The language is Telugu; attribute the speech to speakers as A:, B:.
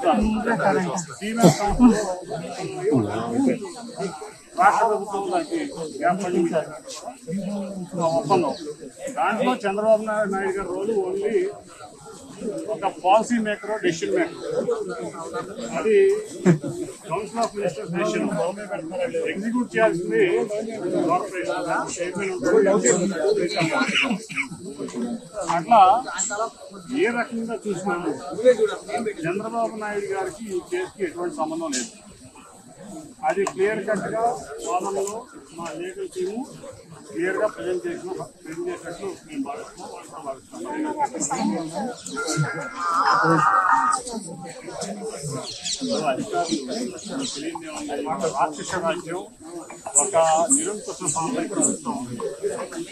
A: సీనియర్ సంస్థలు రాష్ట్ర ప్రభుత్వం దానికి ఏర్పాటు చేశారు. ఆ ఒప్పందం దాంట్లో చంద్రబాబు నాయుడు నాయుడు గారి రోలు ఓన్లీ ఒక పాలసీ మేకర్ డెసిషన్ మేకర్ అది council of ministers decision execute చేయాల్సింది కార్పొరేషన్ చైర్మన్ ఉంటారు, అట్లా ఏ రకంగా చూసినా చంద్రబాబు నాయుడు గారికి ఈ కేసుకి ఎటువంటి సంబంధం లేదు అది క్లియర్ కట్ గా వాదనలో మా లీగల్ టీము క్లియర్ గా ప్రజెంట్ చేసిన ప్రజెంట్ చేసినట్లు మేము భావిస్తున్నాం వాళ్ళు కూడా భావిస్తున్నాం అధికారులు తెలియని రాక్షస రాజ్యం ఒక నిరంకుశ పాలన ప్రభుత్వం